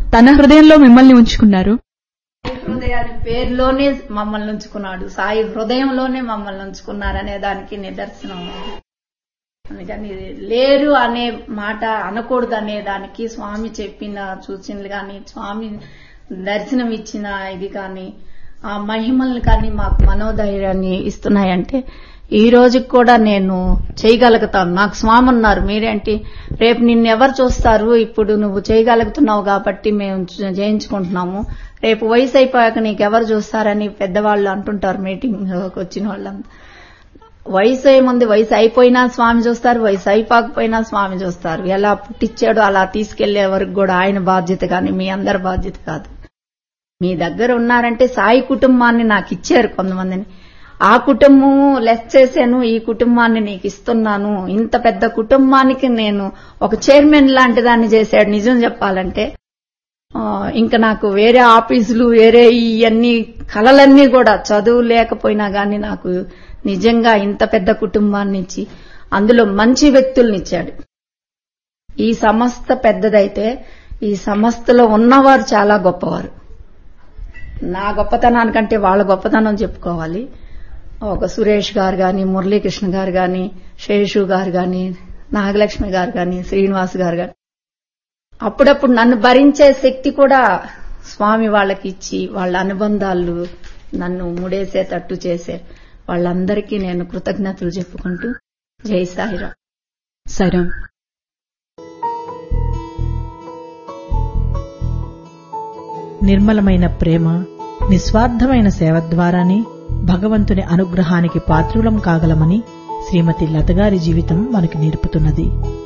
తన హృదయంలో మిమ్మల్ని ఉంచుకున్నారు హృదయాన్ని పేరులోనే మమ్మల్ని ఉంచుకున్నాడు సాయి హృదయంలోనే మమ్మల్ని ఉంచుకున్నారనే దానికి నిదర్శనం అందుకని లేరు అనే మాట అనకూడదు అనే దానికి స్వామి చెప్పిన సూచనలు కానీ స్వామి దర్శనం ఇచ్చిన ఇది కానీ ఆ మహిమల్ని కానీ మాకు మనోధైర్యాన్ని ఇస్తున్నాయంటే ఈ రోజుకి కూడా నేను చేయగలుగుతాను నాకు స్వామి ఉన్నారు మీరేంటి రేపు నిన్ను ఎవరు చూస్తారు ఇప్పుడు నువ్వు చేయగలుగుతున్నావు కాబట్టి మేము చేయించుకుంటున్నాము రేపు వయసు అయిపోయాక నీకు ఎవరు చూస్తారని పెద్దవాళ్ళు అంటుంటారు మీటింగ్ వచ్చిన వాళ్ళంతా వయసు ఏముంది వయసు అయిపోయినా స్వామి చూస్తారు వయసు అయిపోకపోయినా స్వామి చూస్తారు ఎలా పుట్టించాడో అలా తీసుకెళ్లే వరకు కూడా ఆయన బాధ్యత కానీ మీ అందరి బాధ్యత కాదు మీ దగ్గర ఉన్నారంటే సాయి కుటుంబాన్ని నాకు ఇచ్చారు కొంతమందిని ఆ కుటుంబం లెస్ చేశాను ఈ కుటుంబాన్ని నీకు ఇస్తున్నాను ఇంత పెద్ద కుటుంబానికి నేను ఒక చైర్మన్ లాంటి దాన్ని చేశాడు నిజం చెప్పాలంటే ఆ, ఇంకా నాకు వేరే ఆఫీసులు వేరే ఇవన్నీ కళలన్నీ కూడా చదువు లేకపోయినా గాని నాకు నిజంగా ఇంత పెద్ద కుటుంబాన్ని ఇచ్చి అందులో మంచి వ్యక్తుల్ని ఇచ్చాడు ఈ సంస్థ పెద్దదైతే ఈ సంస్థలో ఉన్నవారు చాలా గొప్పవారు నా గొప్పతనానికంటే వాళ్ళ గొప్పతనం చెప్పుకోవాలి ఒక సురేష్ గారు గాని మురళీకృష్ణ గారు గాని శేషు గారు గాని నాగలక్ష్మి గారు గాని శ్రీనివాస్ గారు గాని అప్పుడప్పుడు నన్ను భరించే శక్తి కూడా స్వామి వాళ్ళకి ఇచ్చి వాళ్ళ అనుబంధాలు నన్ను ముడేసేటట్టు చేసే వాళ్ళందరికీ నేను కృతజ్ఞతలు చెప్పుకుంటూ జై సాయిరాం సరే నిర్మలమైన ప్రేమ నిస్వార్థమైన సేవ ద్వారానే భగవంతుని అనుగ్రహానికి పాత్రులం కాగలమని శ్రీమతి లతగారి జీవితం మనకు నేర్పుతున్నది